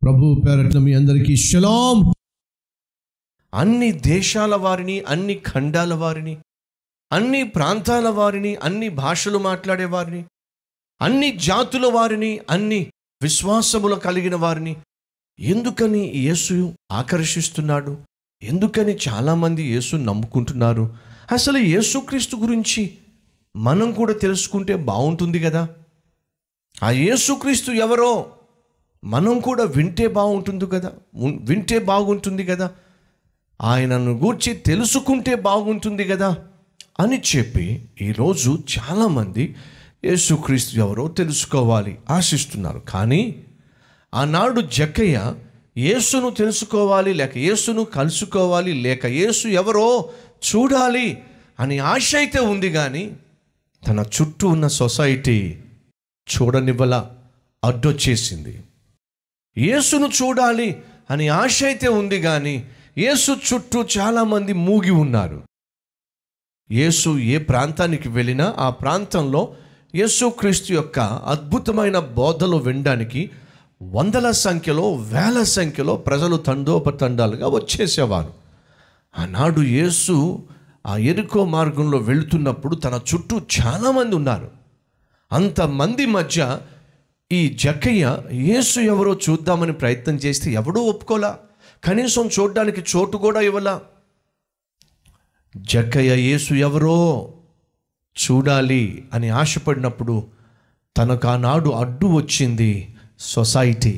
ప్రభు పేరట్ల మీ అందరికీ షలాం అన్ని దేశాల వారిని అన్ని ఖండాల వారిని అన్ని ప్రాంతాల వారిని అన్ని భాషలు మాట్లాడే వారిని అన్ని జాతుల వారిని అన్ని విశ్వాసములు కలిగిన వారిని ఎందుకని యేసు ఆకర్షిస్తున్నాడు ఎందుకని చాలామంది యేసు నమ్ముకుంటున్నారు అసలు యేసుక్రీస్తు గురించి మనం కూడా తెలుసుకుంటే బాగుంటుంది కదా ఆ యేసుక్రీస్తు ఎవరో మనం కూడా వింటే బాగుంటుంది కదా ఉన్- వింటే బాగుంటుంది కదా ఆయనను గూర్చి తెలుసుకుంటే బాగుంటుంది కదా అని చెప్పి ఈరోజు చాలామంది యేసుక్రీస్తు ఎవరో తెలుసుకోవాలి ఆశిస్తున్నారు కానీ ఆనాడు జక్కయ్య యేసును తెలుసుకోవాలి లేక యేసును కలుసుకోవాలి లేక యేసు ఎవరో చూడాలి అని ఆశ అయితే ఉంది కానీ తన చుట్టూ ఉన్న సొసైటీ చూడనివ్వల అడ్డొచ్చేసింది యేసును చూడాలి అని ఆశ అయితే ఉంది కానీ యేసు చుట్టూ చాలామంది మూగి ఉన్నారు యేసు ఏ ప్రాంతానికి వెళ్ళినా ఆ ప్రాంతంలో యేసుక్రీస్తు యొక్క అద్భుతమైన బోధలు వినడానికి వందల సంఖ్యలో వేల సంఖ్యలో ప్రజలు తండోపతండాలుగా వచ్చేసేవారు ఆనాడు యేసు ఆ ఎరుకో మార్గంలో వెళుతున్నప్పుడు తన చుట్టూ చాలామంది ఉన్నారు అంతమంది మధ్య ఈ జక్కయ్య యేసు ఎవరో చూద్దామని ప్రయత్నం చేస్తే ఎవడూ ఒప్పుకోలా కనీసం చూడడానికి చోటు కూడా ఇవ్వలా జక్కయ్య యేసు ఎవరో చూడాలి అని ఆశపడినప్పుడు తనకు ఆనాడు అడ్డు వచ్చింది సొసైటీ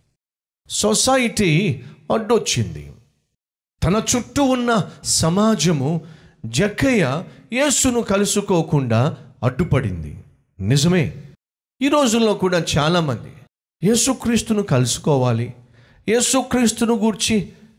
సొసైటీ అడ్డొచ్చింది తన చుట్టూ ఉన్న సమాజము జక్కయ్య యేసును కలుసుకోకుండా అడ్డుపడింది నిజమే ఈ రోజుల్లో కూడా చాలామంది యేసుక్రీస్తును కలుసుకోవాలి యేసుక్రీస్తును గూర్చి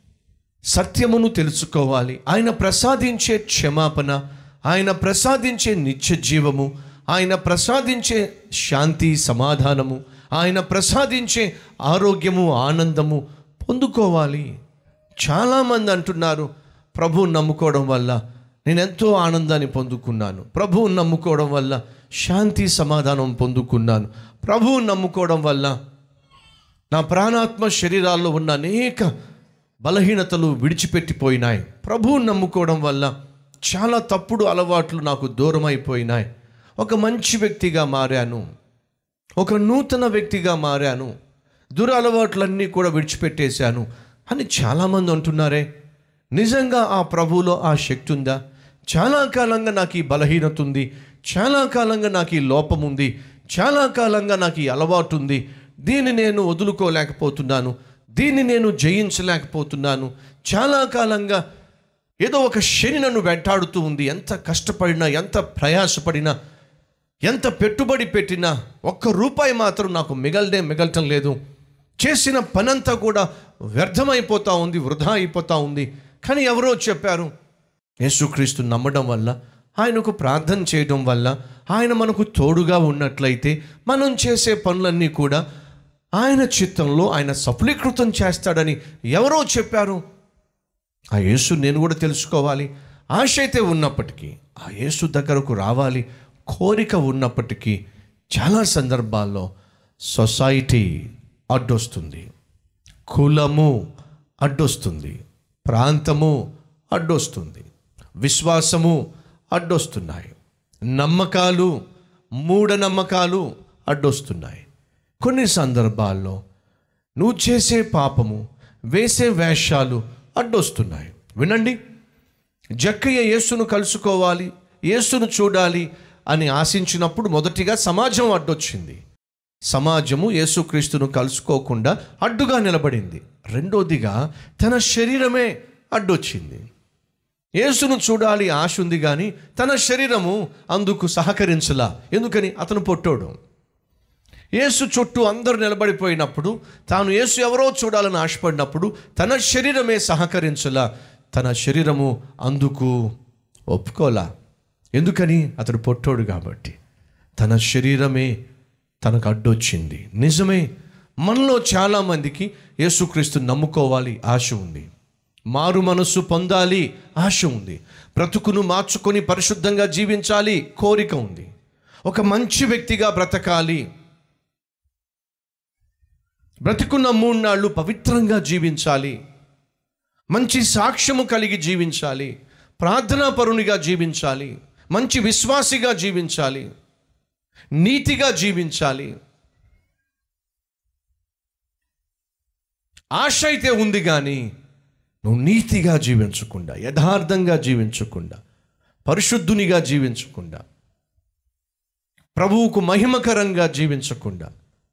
సత్యమును తెలుసుకోవాలి ఆయన ప్రసాదించే క్షమాపణ ఆయన ప్రసాదించే నిత్య జీవము ఆయన ప్రసాదించే శాంతి సమాధానము ఆయన ప్రసాదించే ఆరోగ్యము ఆనందము పొందుకోవాలి చాలామంది అంటున్నారు ప్రభువు నమ్ముకోవడం వల్ల నేను ఎంతో ఆనందాన్ని పొందుకున్నాను ప్రభువు నమ్ముకోవడం వల్ల శాంతి సమాధానం పొందుకున్నాను ప్రభువు నమ్ముకోవడం వల్ల నా ప్రాణాత్మ శరీరాల్లో ఉన్న అనేక బలహీనతలు విడిచిపెట్టిపోయినాయి ప్రభువు నమ్ముకోవడం వల్ల చాలా తప్పుడు అలవాట్లు నాకు దూరం అయిపోయినాయి ఒక మంచి వ్యక్తిగా మారాను ఒక నూతన వ్యక్తిగా మారాను దుర అలవాట్లన్నీ కూడా విడిచిపెట్టేశాను అని చాలామంది అంటున్నారే నిజంగా ఆ ప్రభువులో ఆ శక్తి ఉందా చాలా కాలంగా నాకు ఈ బలహీనత ఉంది చాలా కాలంగా నాకు ఈ లోపం ఉంది చాలా కాలంగా నాకు ఈ అలవాటు ఉంది దీన్ని నేను వదులుకోలేకపోతున్నాను దీన్ని నేను జయించలేకపోతున్నాను చాలా కాలంగా ఏదో ఒక శని నన్ను వెంటాడుతూ ఉంది ఎంత కష్టపడినా ఎంత ప్రయాసపడినా ఎంత పెట్టుబడి పెట్టినా ఒక్క రూపాయి మాత్రం నాకు మిగలడే మిగలటం లేదు చేసిన పనంతా కూడా వ్యర్థమైపోతూ ఉంది వృధా అయిపోతూ ఉంది కానీ ఎవరో చెప్పారు యేసుక్రీస్తు నమ్మడం వల్ల ఆయనకు ప్రార్థన చేయడం వల్ల ఆయన మనకు తోడుగా ఉన్నట్లయితే మనం చేసే పనులన్నీ కూడా ఆయన చిత్తంలో ఆయన సఫలీకృతం చేస్తాడని ఎవరో చెప్పారు ఆ యేసు నేను కూడా తెలుసుకోవాలి ఆశ అయితే ఉన్నప్పటికీ ఆ యేసు దగ్గరకు రావాలి కోరిక ఉన్నప్పటికీ చాలా సందర్భాల్లో సొసైటీ అడ్డొస్తుంది కులము అడ్డొస్తుంది ప్రాంతము అడ్డొస్తుంది విశ్వాసము అడ్డొస్తున్నాయి నమ్మకాలు మూఢనమ్మకాలు అడ్డొస్తున్నాయి కొన్ని సందర్భాల్లో నువ్వు చేసే పాపము వేసే వేషాలు అడ్డొస్తున్నాయి వినండి జక్కయ్య యేసును కలుసుకోవాలి యేసును చూడాలి అని ఆశించినప్పుడు మొదటిగా సమాజం అడ్డొచ్చింది సమాజము యేసుక్రీస్తును కలుసుకోకుండా అడ్డుగా నిలబడింది రెండోదిగా తన శరీరమే అడ్డొచ్చింది యేసును చూడాలి ఆశ ఉంది కానీ తన శరీరము అందుకు సహకరించలా ఎందుకని అతను పొట్టోడు యేసు చుట్టూ అందరూ నిలబడిపోయినప్పుడు తాను యేసు ఎవరో చూడాలని ఆశపడినప్పుడు తన శరీరమే సహకరించలా తన శరీరము అందుకు ఒప్పుకోలా ఎందుకని అతడు పొట్టోడు కాబట్టి తన శరీరమే తనకు అడ్డొచ్చింది నిజమే మనలో చాలామందికి యేసుక్రీస్తు నమ్ముకోవాలి ఆశ ఉంది మారు మనస్సు పొందాలి ఆశ ఉంది బ్రతుకును మార్చుకొని పరిశుద్ధంగా జీవించాలి కోరిక ఉంది ఒక మంచి వ్యక్తిగా బ్రతకాలి బ్రతికున్న మూడు నాళ్ళు పవిత్రంగా జీవించాలి మంచి సాక్ష్యము కలిగి జీవించాలి ప్రార్థనా పరునిగా జీవించాలి మంచి విశ్వాసిగా జీవించాలి నీతిగా జీవించాలి ఆశ అయితే ఉంది కానీ నువ్వు నీతిగా జీవించకుండా యథార్థంగా జీవించకుండా పరిశుద్ధునిగా జీవించకుండా ప్రభువుకు మహిమకరంగా జీవించకుండా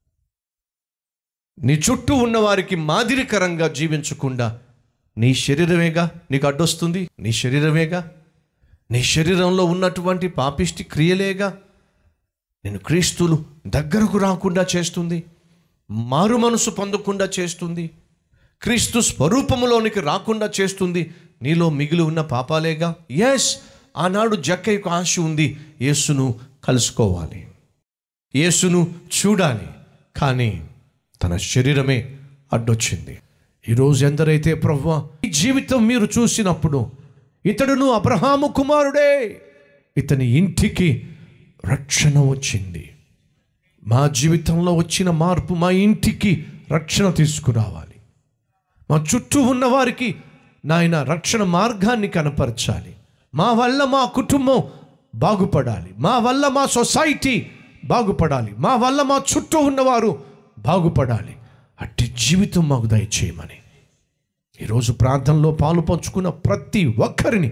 నీ చుట్టూ ఉన్న వారికి మాదిరికరంగా జీవించకుండా నీ శరీరమేగా నీకు అడ్డొస్తుంది నీ శరీరమేగా నీ శరీరంలో ఉన్నటువంటి పాపిష్టి క్రియలేగా నేను క్రీస్తులు దగ్గరకు రాకుండా చేస్తుంది మారు మనసు పొందకుండా చేస్తుంది క్రీస్తు స్వరూపములోనికి రాకుండా చేస్తుంది నీలో మిగిలి ఉన్న పాపాలేగా ఎస్ ఆనాడు జక్కయ్యకు ఆశ ఉంది యేసును కలుసుకోవాలి యేసును చూడాలి కానీ తన శరీరమే అడ్డొచ్చింది ఈరోజు ఎందరైతే ప్రభు ఈ జీవితం మీరు చూసినప్పుడు ఇతడును అబ్రహాము కుమారుడే ఇతని ఇంటికి రక్షణ వచ్చింది మా జీవితంలో వచ్చిన మార్పు మా ఇంటికి రక్షణ తీసుకురావాలి మా చుట్టూ ఉన్న వారికి నాయన రక్షణ మార్గాన్ని కనపరచాలి మా వల్ల మా కుటుంబం బాగుపడాలి మా వల్ల మా సొసైటీ బాగుపడాలి మా వల్ల మా చుట్టూ ఉన్నవారు బాగుపడాలి అట్టి జీవితం మాకు దయచేయమని ఈరోజు ప్రార్థనలో పాలు పంచుకున్న ప్రతి ఒక్కరిని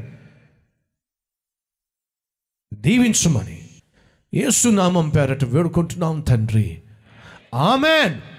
దీవించమని యేసునామం పేరట వేడుకుంటున్నాం తండ్రి ఆమెన్